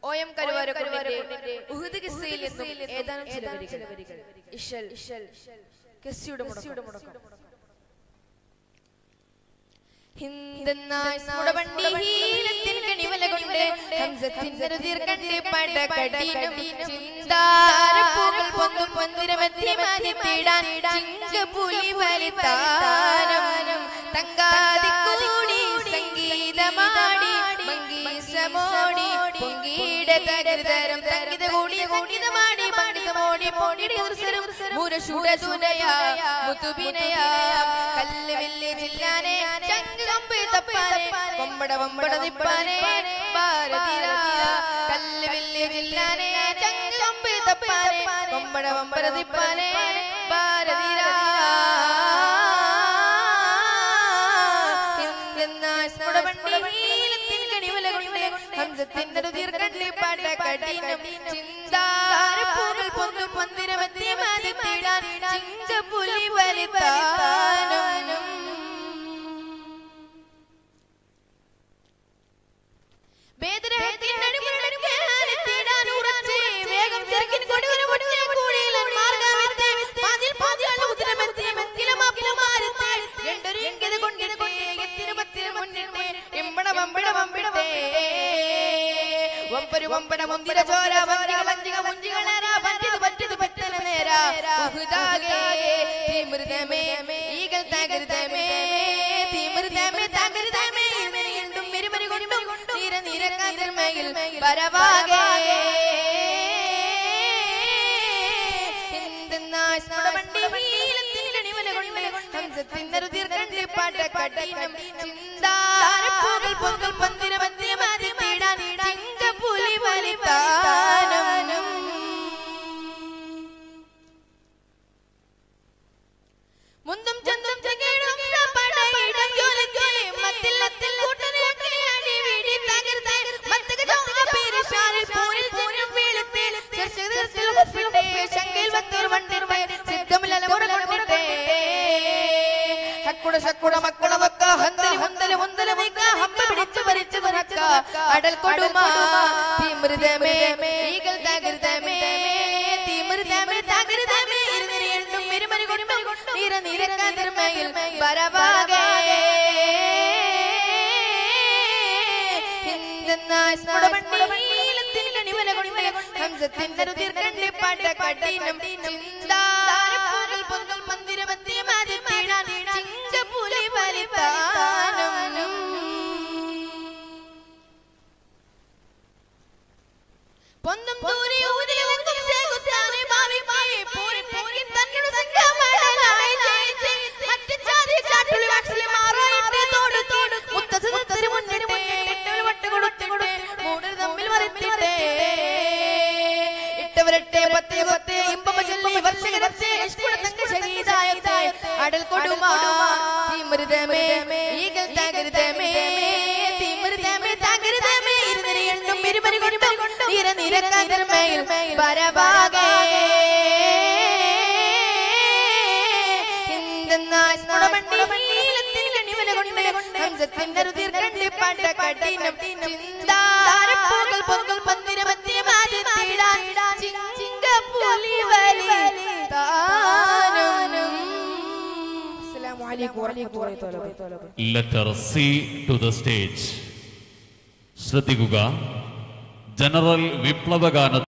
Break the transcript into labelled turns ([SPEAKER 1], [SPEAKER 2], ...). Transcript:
[SPEAKER 1] O M കരുവാരക്കുണ്ടിന്റെ ഉഹുദ് കിസ്സയിൽ നിന്നും ഏതാനും ചില വരികൾ ഇഷൽ ഇഷൽ കിസ്സയുടെ മുടക്കം സംഗീതമാടി മംഗീസമോടി പൊങ്കീട തരതരം തങ്കിത കൂടിയ കൂടിതമാടി പണ്ഡിതമോടി പോടിയുടെ ഉത്സരം മുരശൂടസുനയ മുത്തുബിനയ കല്ല് വില്ല് ജില്ലാനെ ചങ്ക് കമ്പ് തപ്പാനെ കൊമ്പട വമ്പട നിപ്പാനെ ഭാരതീര കല്ല് വില്ല് ജില്ലാനെ ചങ്ക് കമ്പ് തപ്പാനെ കൊമ്പട വമ്പട നിപ്പാനെ ഭാരതീര വമ്പരു വമ്പട മുന്തിര ചോര വഞ്ചിക വഞ്ചിക മുഞ്ചികളാര പറ്റിത് പറ്റിത് പറ്റന നേര ഉഹുദാകെ തിമൃതമേ ഈഗൽ തകൃതമേ തിമൃതമേ തകൃതമേ വീണ്ടും മിരുമരി കൊണ്ടും നീര നീര കതിർമയിൽ വരവാകെ ചിന്താരപ്പൂകൾ പൊങ്കൽ പന്തിര പന്തിര മതി പീടാൻ ചിങ്കപ്പുലി വലിത്താനം മുന്തും ചന്തും ചകേടും പടയിടം ജോലിക്ക് മത്തില്ലത്തിൽ കൂട്ടനേട്ടി അടി വീടി തകർത്ത് മത്തക ചോക പേരിഷാരിൽ പൂരിൽ പൂരും വീളത്തെ ചർച്ചകത്തിൽ ഉപ്പിട്ടെ ശങ്കയിൽ വത്തൂർ വണ്ടിർമേ സിദ്ധമില്ല മുറ കൊണ്ടിട്ടേ ഹക്കുട ശക്കുട മക്കുട വക്ക ഹന്തലി ഹന്തലി മുന്തല മുക്ക ഹമ്പ പിടിച്ചു ഭരിച്ചു തുറക്ക അടൽ കൊടുമ തിമൃതമേ ഈകൾ തകൃതമേ തിമൃതമേ തകൃതമേ ഇരുന്നിരി എണ്ണും ഇരുമരി കൊടുമ നീര നീരക്കതിർമയിൽ വരവാകെ പൊന്നും ദൂരെ ഊതിലെ ഉങ്കും സേകുത്താനെ ഭാവി ഭാവി പൂരി പൂരി തന്നോട് സംഘമടലായി ജയിച്ച് മറ്റ് ജാതി ചാട്ടുളി വാക്സിലെ മാറായിട്ട് തോട് തോട് മുത്തത് മുത്തത് മുന്നിട്ട് ഇട്ടവർ വട്ട് കൊടുത്ത് മൂടൽ തമ്മിൽ മറിച്ചിട്ടേ ഇട്ടവരട്ടെ പത്തേ കൊത്തേ ഇമ്പമ ചൊല്ലി വർഷകരത്തെ ഇഷ്കുട തങ്ക ശരീതായ അടൽ കൊടുമാ തിമൃതമേ ഈഗൽ തകൃതമേ തിമൃതമേ തകൃതമേ ഇരുന്നരി എണ്ണും ഇരുമരി കൊണ്ടും നിര നിര കതിർമയിൽ പരഭാഗേ ചിന്താരപ്പൂകൾ പൊങ്കൽ പന്തിര മന്ദിര മാതി തീടാൻ ചിങ്കപ്പുലി വലി താനം അസ്സലാമു അലൈക്കും വറഹ്മത്തുള്ളാഹി വബറകാതുഹു
[SPEAKER 2] letter C to the stage ശ്രദ്ധിക്കുക ജനറൽ വിപ്ലവഗാന